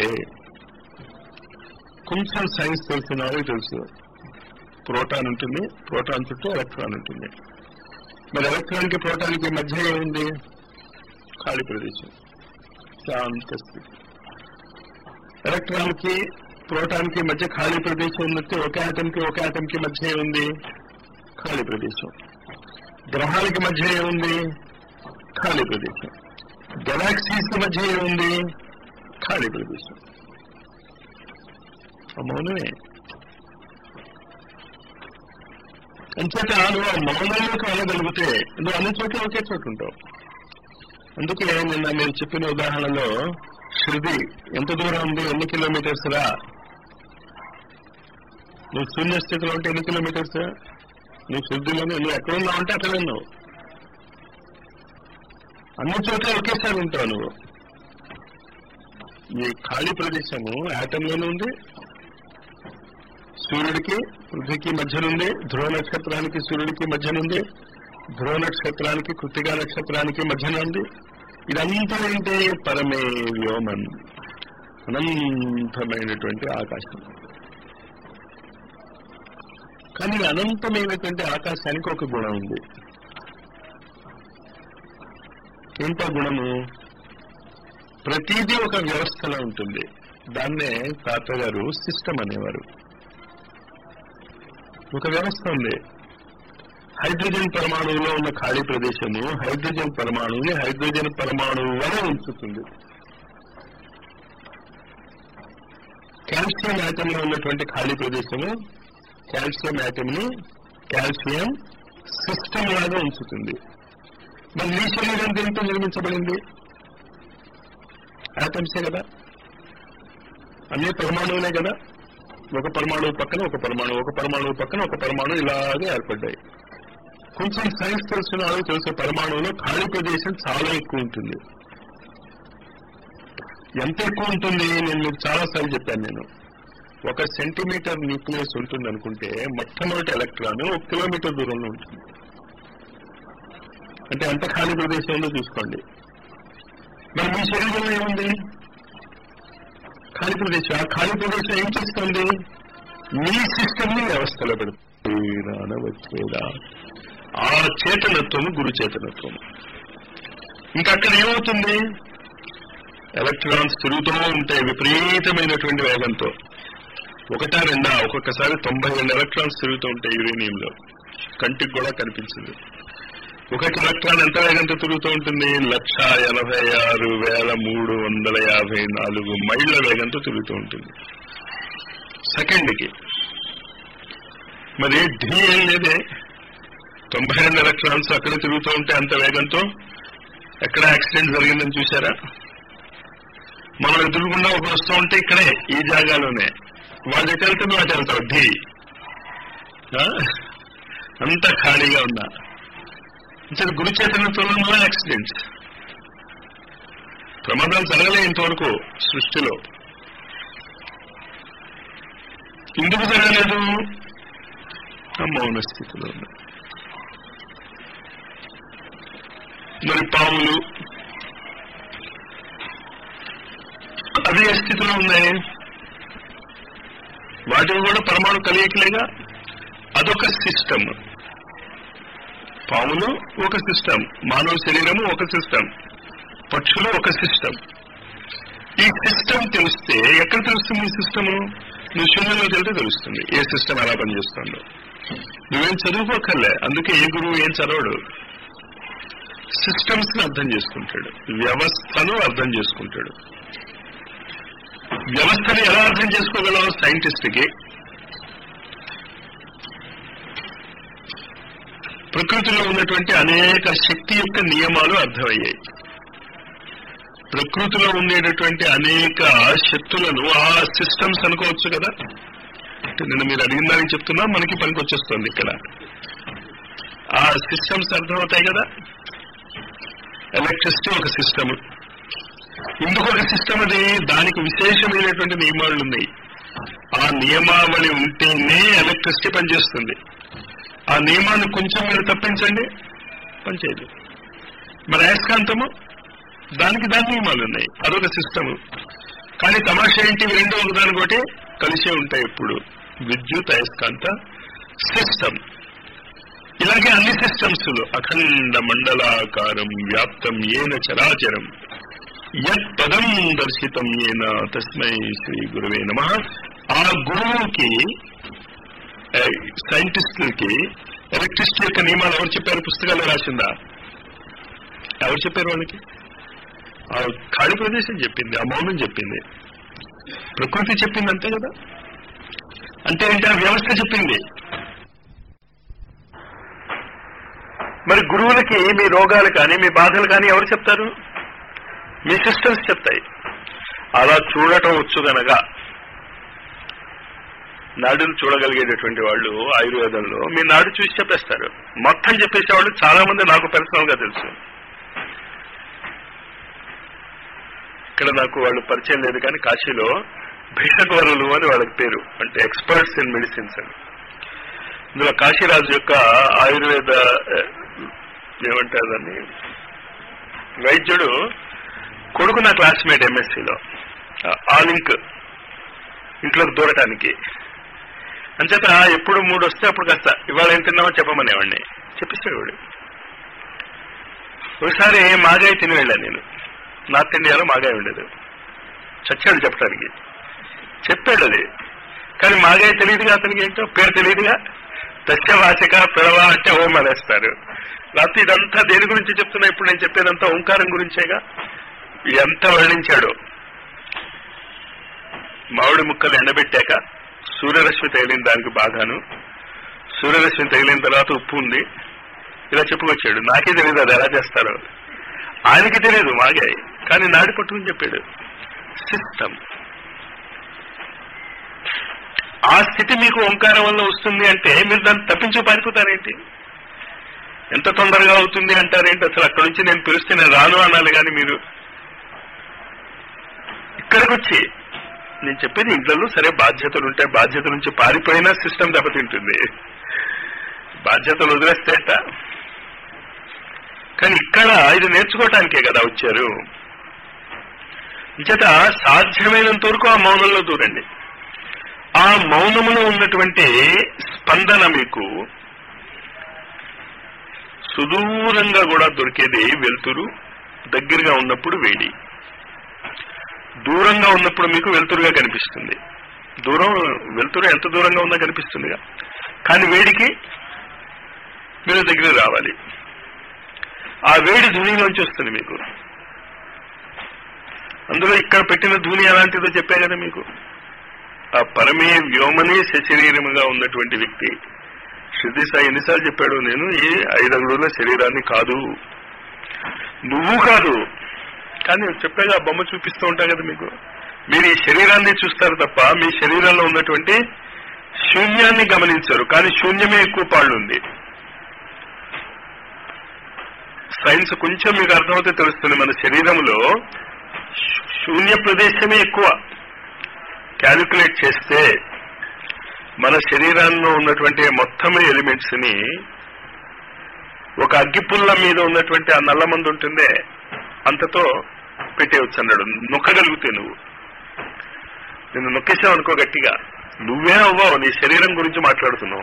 కొంచెం సైన్స్ తెలిసిన వాళ్ళకి తెలుసు ప్రోటాన్ ఉంటుంది ప్రోటాన్ చుట్టూ ఎలక్ట్రాన్ ఉంటుంది మరి ఎలక్ట్రాన్ కి ప్రోటాన్ కి మధ్య ఏముంది ఖాళీ ప్రదేశం శాంత స్థితి ఎలక్ట్రాన్ కి ప్రోటాన్ కి మధ్య ఖాళీ ప్రదేశం ఉన్నట్టు ఒక ఆటం కి ఒక ఆటం కి మధ్య ఏముంది ఖాళీ ప్రదేశం గ్రహాలకి మధ్య ఏముంది ఖాళీ ప్రదేశం గెలాక్సీస్ కి మధ్య ఏముంది ఖాళీ ప్రదేశం ఆ మౌనమే అంచేత నువ్వు ఆ మౌనంలోకి వెళ్ళగలిగితే నువ్వు అన్ని చోట్ల ఒకే చోటు ఉంటావు అందుకే నిన్న నేను చెప్పిన ఉదాహరణలో శృతి ఎంత దూరం ఉంది ఎన్ని కిలోమీటర్స్ రా నువ్వు శూన్య స్థితిలో ఉంటే ఎన్ని కిలోమీటర్స్ నువ్వు శుద్ధిలోనే నువ్వు ఎక్కడ ఉన్నావు అంటే అక్కడ ఉన్నావు అన్ని చోట్ల ఒకేసారి ఉంటావు నువ్వు ఈ ఖాళీ ప్రదేశము యాటంలోనే ఉంది సూర్యుడికి పృథ్వీకి మధ్యనుంది ధ్రువ నక్షత్రానికి సూర్యుడికి మధ్యనుంది ధ్రువ నక్షత్రానికి కృతికా నక్షత్రానికి మధ్యన ఉంది ఇదంతా ఏంటి పరమే వ్యోమన్ అనంతమైనటువంటి ఆకాశం కానీ ఈ అనంతమైనటువంటి ఆకాశానికి ఒక గుణం ఉంది ఏంటో గుణము ప్రతిదీ ఒక వ్యవస్థలో ఉంటుంది దాన్నే తాత గారు సిస్టమ్ అనేవారు ఒక వ్యవస్థ ఉంది హైడ్రోజన్ పరమాణువులో ఉన్న ఖాళీ ప్రదేశము హైడ్రోజన్ పరమాణువుని హైడ్రోజన్ పరమాణువు వలె ఉంచుతుంది కాల్షియం యాటమ్ లో ఉన్నటువంటి ఖాళీ ప్రదేశము కాల్షియం యాటమ్ ని కాల్షియం సిస్టమ్ లాగా ఉంచుతుంది మరి నీ శరీరం దేంతో నిర్మించబడింది యాటమ్సే కదా అన్ని పరమాణువులే కదా ఒక పరమాణువు పక్కన ఒక పరమాణువు ఒక పరమాణువు పక్కన ఒక పరమాణువు ఇలాగే ఏర్పడ్డాయి కొంచెం సైన్స్ తెలిసిన వాళ్ళు తెలిసే పరమాణువులో ఖాళీ ప్రదేశం చాలా ఎక్కువ ఉంటుంది ఎంత ఎక్కువ ఉంటుంది నేను మీకు చాలాసార్లు చెప్పాను నేను ఒక సెంటీమీటర్ న్యూక్లియస్ ఉంటుంది అనుకుంటే మొట్టమొదటి ఎలక్ట్రాన్ ఒక కిలోమీటర్ దూరంలో ఉంటుంది అంటే ఎంత ఖాళీ ప్రదేశం ఉందో చూసుకోండి మరి మీ శరీరంలో ఏముంది ఖాళీ ప్రదేశం ఆ ఖాళీ ప్రదేశం ఏం చేస్తుంది మీ సిస్టమ్ ని వ్యవస్థలో పెడుతుంది వచ్చేదా ఆ చేతనత్వము గురు చేతనత్వము ఇంకా అక్కడ ఏమవుతుంది ఎలక్ట్రాన్స్ తిరుగుతూ ఉంటాయి విపరీతమైనటువంటి వేగంతో ఒకటా రెండా ఒక్కొక్కసారి తొంభై రెండు ఎలక్ట్రాన్స్ తిరుగుతూ ఉంటాయి యురేనియంలో కంటికి కూడా కనిపించింది ఒకటి ఎలక్ట్రాన్ ఎంత వేగంతో తిరుగుతూ ఉంటుంది లక్ష ఎనభై ఆరు వేల మూడు వందల యాభై నాలుగు మైళ్ళ వేగంతో తిరుగుతూ ఉంటుంది సెకండ్కి మరి ఢీ ఏం లేదే తొంభై రెండు ఎలక్ట్రాన్స్ అక్కడ తిరుగుతూ ఉంటే అంత వేగంతో ఎక్కడ యాక్సిడెంట్ జరిగిందని చూసారా మనం ఎదురుకుండా ఒక వస్తూ ఉంటే ఇక్కడే ఈ జాగాలోనే వాళ్ళు ఎటు వెళ్తే నువ్వు అటు వెళ్తావు ఢీ ఆ? అంత ఖాళీగా ఉన్నా అంటే గురు చైతన్యత్వంలో మళ్ళీ యాక్సిడెంట్స్ ప్రమాదాలు జరగలే ఇంతవరకు సృష్టిలో ఎందుకు జరగలేదు ఆ మౌన స్థితిలో ఉంది మరి పాములు అవి ఏ స్థితిలో ఉన్నాయి వాటిని కూడా పరమాణు కలియకలేగా అదొక సిస్టమ్ పాములు ఒక సిస్టమ్ మానవ శరీరము ఒక సిస్టమ్ పక్షులు ఒక సిస్టమ్ ఈ సిస్టమ్ తెలిస్తే ఎక్కడ తెలుస్తుంది ఈ సిస్టమ్ నువ్వు శూన్యంలో వెళ్తే తెలుస్తుంది ఏ సిస్టమ్ ఎలా పనిచేస్తుందో నువ్వేం చదువుకోకర్లే అందుకే ఏ గురువు ఏం చదవడు సిస్టమ్స్ ని అర్థం చేసుకుంటాడు వ్యవస్థను అర్థం చేసుకుంటాడు వ్యవస్థని ఎలా అర్థం చేసుకోగలవు సైంటిస్ట్ కి ప్రకృతిలో ఉన్నటువంటి అనేక శక్తి యొక్క నియమాలు అర్థమయ్యాయి ప్రకృతిలో ఉండేటటువంటి అనేక శక్తులను ఆ సిస్టమ్స్ అనుకోవచ్చు కదా అంటే నేను మీరు అడిగిన దానికి చెప్తున్నా మనకి పనికి వచ్చేస్తుంది ఇక్కడ ఆ సిస్టమ్స్ అర్థమవుతాయి కదా ఎలక్ట్రిసిటీ ఒక సిస్టమ్ ఇందుకు ఒక సిస్టమ్ అది దానికి విశేషమైనటువంటి నియమాలు ఉన్నాయి ఆ నియమావళి ఉంటేనే ఎలక్ట్రిసిటీ పనిచేస్తుంది ఆ నియమాన్ని కొంచెం మీరు తప్పించండి పనిచేయదు మరి అయస్కాంతము దానికి దాని నియమాలు ఉన్నాయి అదొక సిస్టమ్ కానీ తమాషా ఏంటి ఇవి రెండు ఒకదానికొకటి కలిసే ఉంటాయి ఎప్పుడు విద్యుత్ అయస్కాంత సిస్టమ్ ఇలాగే అన్ని సిస్టమ్స్ లో అఖండ మండలాకారం వ్యాప్తం ఏన చరాచరం యత్ పదం దర్శితం ఏన తస్మై శ్రీ గురువే నమ ఆ గురువుకి సైంటిస్టులకి ఎలక్ట్రిసిటీ యొక్క నియమాలు ఎవరు చెప్పారు పుస్తకాల్లో రాసిందా ఎవరు చెప్పారు వాళ్ళకి ఆ ఖాళీ ప్రదేశం చెప్పింది ఆ మౌనం చెప్పింది ప్రకృతి చెప్పింది అంతే కదా అంటే ఏంటి ఆ వ్యవస్థ చెప్పింది మరి గురువులకి మీ రోగాలు కానీ మీ బాధలు కానీ ఎవరు చెప్తారు మీ సిస్టమ్స్ చెప్తాయి అలా చూడటం వచ్చు గనక నాడును చూడగలిగేటటువంటి వాళ్ళు ఆయుర్వేదంలో మీ నాడు చూసి చెప్పేస్తారు మొత్తం చెప్పేసేవాళ్ళు చాలా మంది నాకు పర్సనల్ గా తెలుసు ఇక్కడ నాకు వాళ్ళు పరిచయం లేదు కానీ కాశీలో భిషగ్వరులు అని వాళ్ళకి పేరు అంటే ఎక్స్పర్ట్స్ ఇన్ మెడిసిన్స్ అని ఇందులో కాశీరాజు యొక్క ఆయుర్వేద ఆ, ఏమంటారు దాన్ని వైద్యుడు కొడుకు నా క్లాస్మేట్ ఎంఎస్సీలో ఆ లింక్ ఇంట్లోకి దూరటానికి అంచేత ఎప్పుడు మూడు వస్తే అప్పుడు కాస్త ఇవాళ ఏం తిన్నామో చెప్పమనేవాడిని చెప్పేసేవాడు ఒకసారి మాగాయ తిని వెళ్ళాను నేను నార్త్ ఇండియాలో మాగాయ ఉండేది చచ్చాడు చెప్పడానికి చెప్పాడు అది కానీ మాగాయ తెలియదుగా అతనికి ఏంటో పేరు తెలియదుగా దశవాచక పిలవ అంటే ఓం అనేస్తారు లేకపోతే ఇదంతా దేని గురించి చెప్తున్నా ఇప్పుడు నేను చెప్పేదంతా ఓంకారం గురించేగా ఎంత వర్ణించాడు మామిడి ముక్కలు ఎండబెట్టాక సూర్యరశ్మి తగిలిన దానికి బాగాను సూర్యరశ్మి తగిలిన తర్వాత ఉప్పు ఉంది ఇలా చెప్పుకొచ్చాడు నాకే తెలియదు అది ఎలా చేస్తారో ఆయనకి తెలియదు మాగే కానీ నాడి పట్టుకుని చెప్పాడు సిస్టమ్ ఆ స్థితి మీకు ఓంకారం వల్ల వస్తుంది అంటే మీరు దాన్ని తప్పించు పారిపోతారేంటి ఎంత తొందరగా అవుతుంది అంటారేంటి అసలు అక్కడి నుంచి నేను పిలిస్తే నేను రాను అనాలి కానీ మీరు ఇక్కడికి వచ్చి నేను చెప్పేది ఇంట్లో సరే బాధ్యతలు ఉంటాయి బాధ్యతల నుంచి పారిపోయినా సిస్టమ్ దెబ్బతింటుంది బాధ్యతలు వదిలేస్తేట కానీ ఇక్కడ ఇది నేర్చుకోవటానికే కదా వచ్చారు చేత సాధ్యమైనంత వరకు ఆ మౌనంలో దూరండి ఆ మౌనములో ఉన్నటువంటి స్పందన మీకు సుదూరంగా కూడా దొరికేది వెలుతురు దగ్గరగా ఉన్నప్పుడు వేడి దూరంగా ఉన్నప్పుడు మీకు వెలుతురుగా కనిపిస్తుంది దూరం వెలుతురు ఎంత దూరంగా ఉందో కనిపిస్తుందిగా కానీ వేడికి మీరు దగ్గర రావాలి ఆ వేడి ధూనిలోంచి వస్తుంది మీకు అందులో ఇక్కడ పెట్టిన ధూని ఎలాంటిదో చెప్పే కదా మీకు ఆ పరమే వ్యోమనే సశరీరముగా ఉన్నటువంటి వ్యక్తి శృతి సాయి ఎన్నిసార్లు చెప్పాడు నేను ఈ ఐదు అంగుళుల శరీరాన్ని కాదు నువ్వు కాదు కానీ చెప్పాగా ఆ బొమ్మ చూపిస్తూ ఉంటా కదా మీకు మీరు ఈ శరీరాన్ని చూస్తారు తప్ప మీ శరీరంలో ఉన్నటువంటి శూన్యాన్ని గమనించరు కానీ శూన్యమే ఎక్కువ పాళ్ళు ఉంది సైన్స్ కొంచెం మీకు అర్థమవుతే తెలుస్తుంది మన శరీరంలో శూన్య ప్రదేశమే ఎక్కువ క్యాలిక్యులేట్ చేస్తే మన శరీరాల్లో ఉన్నటువంటి మొత్తం ఎలిమెంట్స్ ని ఒక అగ్గిపుల్ల మీద ఉన్నటువంటి ఆ నల్ల మందు ఉంటుందే అంతతో పెట్టేయచ్చు అన్నాడు నొక్కగలిగితే నువ్వు నిన్ను నొక్కేసావు అనుకో గట్టిగా నువ్వే అవ్వవు నీ శరీరం గురించి మాట్లాడుతున్నావు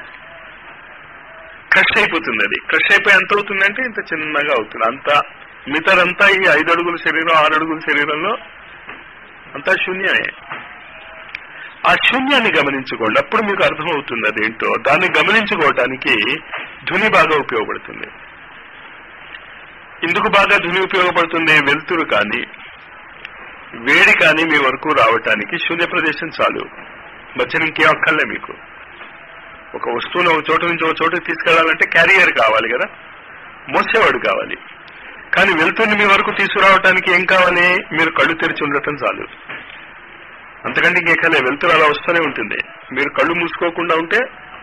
క్రష్ అయిపోతుంది అది క్రష్ అయిపోయి ఎంత అవుతుందంటే ఇంత చిన్నగా అవుతుంది అంత మిగతాదంతా ఈ ఐదు అడుగుల శరీరం ఆరు అడుగుల శరీరంలో అంతా శూన్యమే ఆ శూన్యాన్ని గమనించుకోండి అప్పుడు మీకు అర్థమవుతుంది అదేంటో దాన్ని గమనించుకోవటానికి ధ్వని బాగా ఉపయోగపడుతుంది ఎందుకు బాగా ధ్వని ఉపయోగపడుతుంది వెలుతురు కానీ వేడి కానీ మీ వరకు రావటానికి శూన్య ప్రదేశం చాలు మధ్యన ఇంకేం అక్కర్లే మీకు ఒక వస్తువును ఒక చోట నుంచి ఒక చోటుకి తీసుకెళ్లాలంటే క్యారియర్ కావాలి కదా మోసేవాడు కావాలి కానీ వెలుతురిని మీ వరకు తీసుకురావడానికి ఏం కావాలి మీరు కళ్ళు తెరిచి ఉండటం చాలు అంతకంటే ఇంకెక్కలే వెలుతురు అలా వస్తూనే ఉంటుంది మీరు కళ్ళు మూసుకోకుండా ఉంటే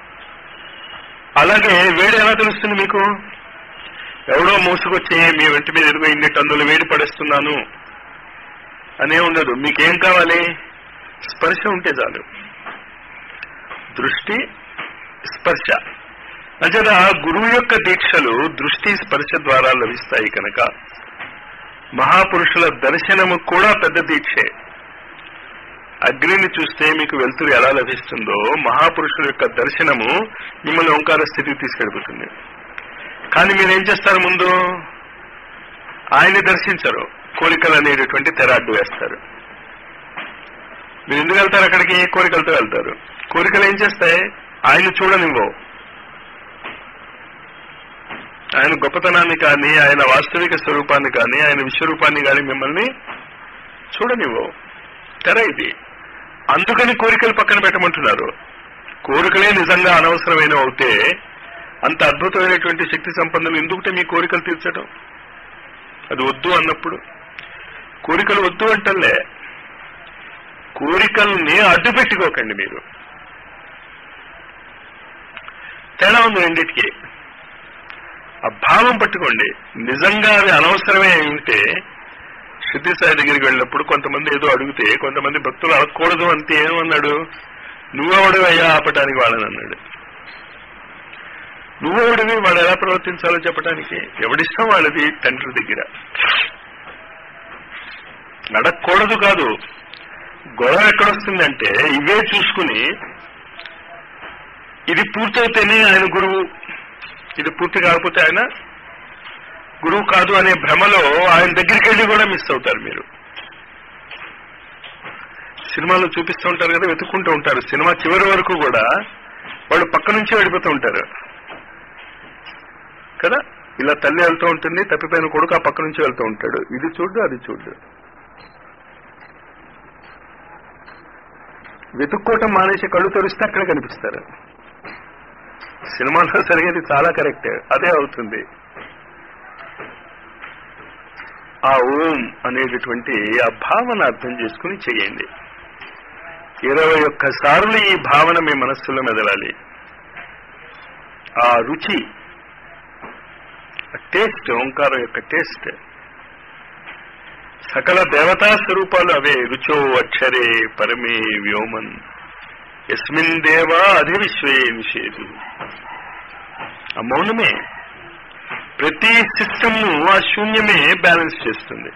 అలాగే వేడి ఎలా తెలుస్తుంది మీకు ఎవడో మోసుకొచ్చి మీ వెంట మీద ఎదుగు ఇన్ని టన్నులు వేడి పడేస్తున్నాను అనే ఉండదు మీకేం కావాలి స్పర్శ ఉంటే చాలు దృష్టి స్పర్శ అంచేత గురువు యొక్క దీక్షలు దృష్టి స్పర్శ ద్వారా లభిస్తాయి కనుక మహాపురుషుల దర్శనము కూడా పెద్ద దీక్షే అగ్నిని చూస్తే మీకు వెలుతురు ఎలా లభిస్తుందో మహాపురుషుల యొక్క దర్శనము మిమ్మల్ని ఓంకార స్థితికి తీసుకెళ్ళిపోతుంది కానీ మీరు ఏం చేస్తారు ముందు ఆయన్ని దర్శించరు కోరికలు అనేటటువంటి తెరాడ్డు వేస్తారు మీరు ఎందుకు వెళ్తారు అక్కడికి కోరికలతో వెళ్తారు కోరికలు ఏం చేస్తాయి ఆయన చూడనివ్వవు ఆయన గొప్పతనాన్ని కానీ ఆయన వాస్తవిక స్వరూపాన్ని కానీ ఆయన విశ్వరూపాన్ని కానీ మిమ్మల్ని చూడనివ్వవు తెర ఇది అందుకని కోరికలు పక్కన పెట్టమంటున్నారు కోరికలే నిజంగా అనవసరమైన అవుతే అంత అద్భుతమైనటువంటి శక్తి సంపన్నులు ఎందుకుంటే మీ కోరికలు తీర్చడం అది వద్దు అన్నప్పుడు కోరికలు వద్దు అంటలే కోరికల్ని అడ్డు పెట్టుకోకండి మీరు తేడా ఉంది రెండింటికి ఆ భావం పట్టుకోండి నిజంగా అవి అనవసరమే అయి ఉంటే సిద్ధి సాయి దగ్గరికి వెళ్ళినప్పుడు కొంతమంది ఏదో అడిగితే కొంతమంది భక్తులు అడగకూడదు అంతే ఏమన్నాడు నువ్వెవడు అయ్యా ఆపటానికి వాళ్ళని అన్నాడు నువ్వెవడివి వాడు ఎలా ప్రవర్తించాలో చెప్పడానికి ఎవడిష్టం వాళ్ళది తండ్రి దగ్గర అడగకూడదు కాదు గొడవ ఎక్కడొస్తుందంటే ఇవే చూసుకుని ఇది పూర్తయితేనే ఆయన గురువు ఇది పూర్తి కాకపోతే ఆయన గురువు కాదు అనే భ్రమలో ఆయన దగ్గరికి వెళ్ళి కూడా మిస్ అవుతారు మీరు సినిమాలో చూపిస్తూ ఉంటారు కదా వెతుక్కుంటూ ఉంటారు సినిమా చివరి వరకు కూడా వాళ్ళు పక్క నుంచి వెళ్ళిపోతూ ఉంటారు కదా ఇలా తల్లి వెళ్తూ ఉంటుంది తప్పిపోయిన కొడుకు ఆ పక్క నుంచి వెళ్తూ ఉంటాడు ఇది చూడు అది చూడు వెతుక్కోవటం మానేసి కళ్ళు తెరిస్తే అక్కడ కనిపిస్తారు సినిమాలో జరిగేది చాలా కరెక్ట్ అదే అవుతుంది ఆ ఓం అనేటటువంటి ఆ భావన అర్థం చేసుకుని చేయండి ఇరవై ఒక్క సార్లు ఈ భావన మీ మనస్సులో మెదలాలి ఆ రుచి టేస్ట్ ఓంకారం యొక్క టేస్ట్ సకల దేవతా స్వరూపాలు అవే రుచో అక్షరే పరమే వ్యోమన్ ఎస్మిన్ దేవా అధి విశ్వే నిషేధు ఆ మౌనమే ప్రతి సిస్టమ్ ఆ శూన్యమే బ్యాలెన్స్ చేస్తుంది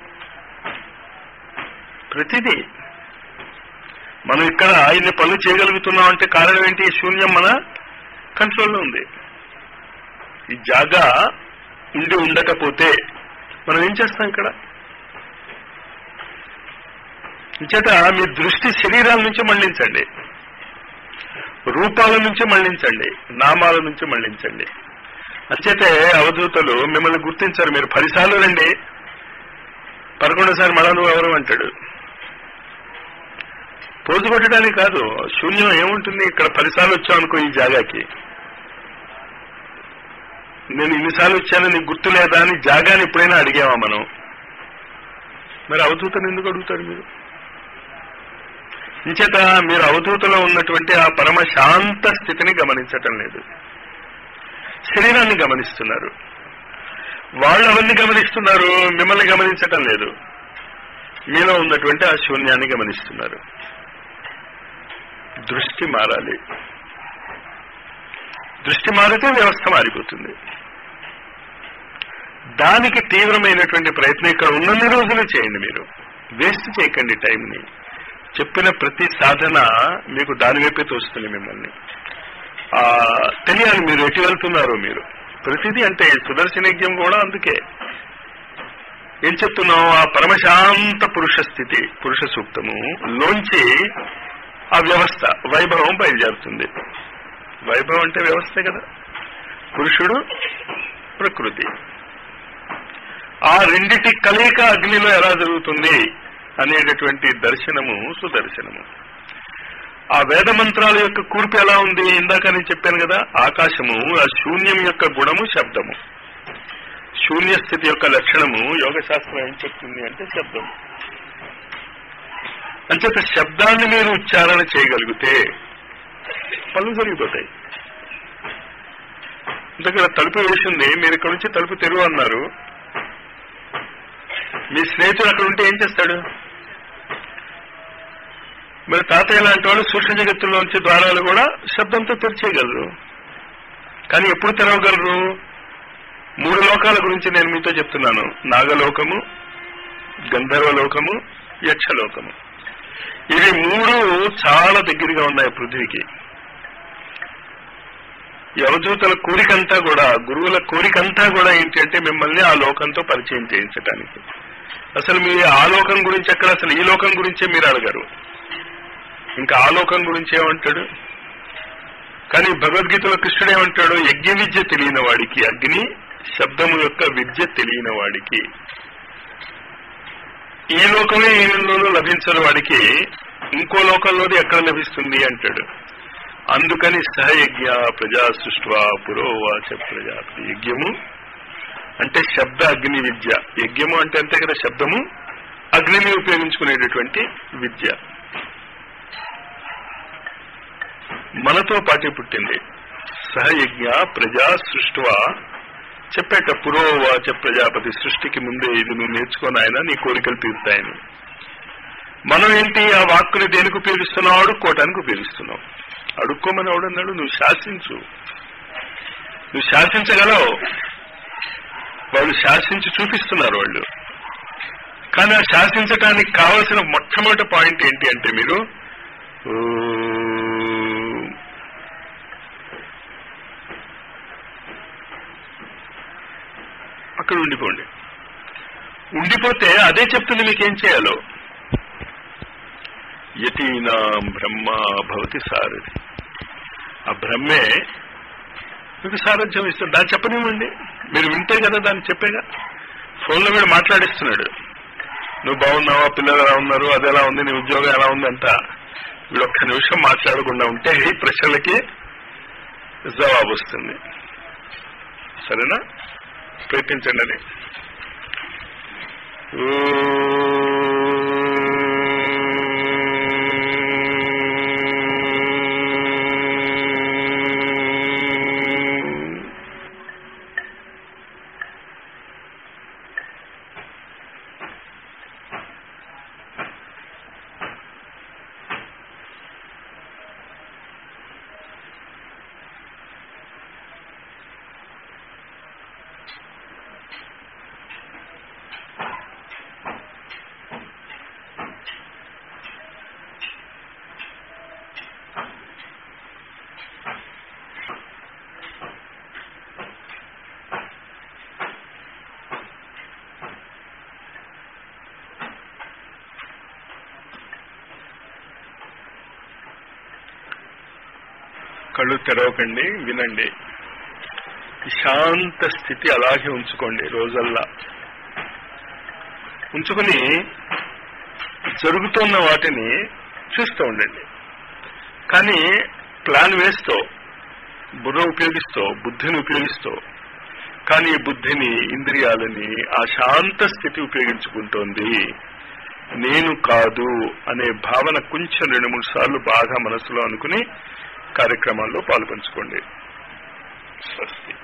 ప్రతిదీ మనం ఇక్కడ ఇన్ని పనులు చేయగలుగుతున్నాం అంటే కారణం ఏంటి ఈ శూన్యం మన కంట్రోల్లో ఉంది ఈ జాగా ఉండి ఉండకపోతే మనం ఏం చేస్తాం ఇక్కడ ఇంచేత మీ దృష్టి శరీరాల నుంచి మళ్లించండి రూపాల నుంచి మళ్లించండి నామాల నుంచి మళ్లించండి అంచేతే అవధూతలు మిమ్మల్ని గుర్తించారు మీరు పదిసార్లు రండి పదకొండోసారి మళ్ళా నువ్వు ఎవరు అంటాడు పోజు కొట్టడానికి కాదు శూన్యం ఏముంటుంది ఇక్కడ పదిసార్లు వచ్చావు అనుకో ఈ జాగాకి నేను ఇన్నిసార్లు వచ్చాను నీకు గుర్తు లేదా అని జాగాని ఎప్పుడైనా అడిగావా మనం మరి అవధూతను ఎందుకు అడుగుతారు మీరు ఇంచేత మీరు అవధూతలో ఉన్నటువంటి ఆ పరమ శాంత స్థితిని గమనించటం లేదు శరీరాన్ని గమనిస్తున్నారు వాళ్ళు అవన్నీ గమనిస్తున్నారు మిమ్మల్ని గమనించటం లేదు మీలో ఉన్నటువంటి ఆ శూన్యాన్ని గమనిస్తున్నారు దృష్టి మారాలి దృష్టి మారితే వ్యవస్థ మారిపోతుంది దానికి తీవ్రమైనటువంటి ప్రయత్నం ఇక్కడ ఉన్నన్ని రోజులు చేయండి మీరు వేస్ట్ చేయకండి టైంని చెప్పిన ప్రతి సాధన మీకు దాని వైపే తోస్తుంది మిమ్మల్ని ఆ తెలియాలి మీరు ఎటు వెళ్తున్నారు మీరు ప్రతిదీ అంటే సుదర్శనజ్ఞం కూడా అందుకే ఏం చెప్తున్నాం ఆ పరమశాంత పురుష స్థితి పురుష సూక్తము లోంచి ఆ వ్యవస్థ వైభవం బయలుదేరుతుంది వైభవం అంటే వ్యవస్థే కదా పురుషుడు ప్రకృతి ఆ రెండిటి కలయిక అగ్నిలో ఎలా జరుగుతుంది అనేటటువంటి దర్శనము సుదర్శనము ఆ వేద మంత్రాల యొక్క కూర్పు ఎలా ఉంది ఇందాక నేను చెప్పాను కదా ఆకాశము ఆ శూన్యం యొక్క గుణము శబ్దము శూన్య స్థితి యొక్క లక్షణము యోగ శాస్త్రం ఏం చెప్తుంది అంటే శబ్దము అంచేత శబ్దాన్ని మీరు ఉచ్చారణ చేయగలిగితే పనులు జరిగిపోతాయి దగ్గర తలుపు వేసింది మీరు ఇక్కడ నుంచి తలుపు తెరువు అన్నారు మీ స్నేహితుడు అక్కడ ఉంటే ఏం చేస్తాడు మరి తాతయ్య లాంటి వాళ్ళు సూక్ష్మ జగత్తుల్లోంచి ద్వారాలు కూడా శబ్దంతో తెరిచేయగలరు కానీ ఎప్పుడు తెరవగలరు మూడు లోకాల గురించి నేను మీతో చెప్తున్నాను నాగలోకము గంధర్వలోకము యక్షలోకము ఇవి మూడు చాలా దగ్గరగా ఉన్నాయి పృథ్వీకి యవదూతల కోరికంతా కూడా గురువుల కోరికంతా కూడా ఏంటి అంటే మిమ్మల్ని ఆ లోకంతో పరిచయం చేయించడానికి అసలు మీ ఆ లోకం గురించి ఎక్కడ అసలు ఈ లోకం గురించే మీరు అడగరు ఇంకా ఆ లోకం గురించి ఏమంటాడు కానీ భగవద్గీతలో కృష్ణుడు ఏమంటాడు యజ్ఞ విద్య తెలియని వాడికి అగ్ని శబ్దము యొక్క విద్య తెలియని వాడికి ఈ లోకమే ఈయనలోనూ లభించని వాడికి ఇంకో లోకంలోది ఎక్కడ లభిస్తుంది అంటాడు అందుకని సహయజ్ఞ ప్రజా సృష్వా పురోవాచ ప్రజాపతి యజ్ఞము అంటే శబ్ద అగ్ని విద్య యజ్ఞము అంటే అంతే కదా శబ్దము అగ్నిని ఉపయోగించుకునేటటువంటి విద్య మనతో పాటే పుట్టింది సహయజ్ఞ ప్రజా సృష్వా చెప్పేట పురోవాచ ప్రజాపతి సృష్టికి ముందే ఇది నువ్వు నేర్చుకొని ఆయన నీ కోరికలు తీరుతాయని మనం ఏంటి ఆ వాక్కుని దేనికి ఉపయోగిస్తున్నావు అడుక్కోవటానికి ఉపయోగిస్తున్నావు అడుక్కోమని ఎవడన్నాడు నువ్వు శాసించు నువ్వు శాసించగలవు వాళ్ళు శాసించి చూపిస్తున్నారు వాళ్ళు కానీ ఆ శాసించటానికి కావలసిన మొట్టమొదటి పాయింట్ ఏంటి అంటే మీరు ఊ, అక్కడ ఉండిపోండి ఉండిపోతే అదే చెప్తుంది మీకేం చేయాలో యతీనాం బ్రహ్మ భవతి సారథి ఆ బ్రహ్మే మీకు సారథ్యం ఇస్తుంది దాన్ని చెప్పనివ్వండి మీరు వింటే కదా దాన్ని చెప్పేగా ఫోన్లో వీడు మాట్లాడిస్తున్నాడు నువ్వు బాగున్నావా పిల్లలు ఎలా ఉన్నారు అది ఎలా ఉంది నీ ఉద్యోగం ఎలా ఉంది అంతా వీడు ఒక్క నిమిషం మాట్లాడకుండా ఉంటే ఈ ప్రశ్నలకి జవాబు వస్తుంది సరేనా ప్రయత్నించండి అది కళ్ళు తెరవకండి వినండి ఈ శాంత స్థితి అలాగే ఉంచుకోండి రోజల్లా ఉంచుకుని జరుగుతున్న వాటిని చూస్తూ ఉండండి కానీ ప్లాన్ వేస్తూ బుర్ర ఉపయోగిస్తూ బుద్ధిని ఉపయోగిస్తూ కానీ ఈ బుద్ధిని ఇంద్రియాలని ఆ శాంత స్థితి ఉపయోగించుకుంటోంది నేను కాదు అనే భావన కొంచెం రెండు మూడు సార్లు బాగా మనసులో అనుకుని కార్యక్రమాల్లో పాల్పంచుకోండి స్వస్తి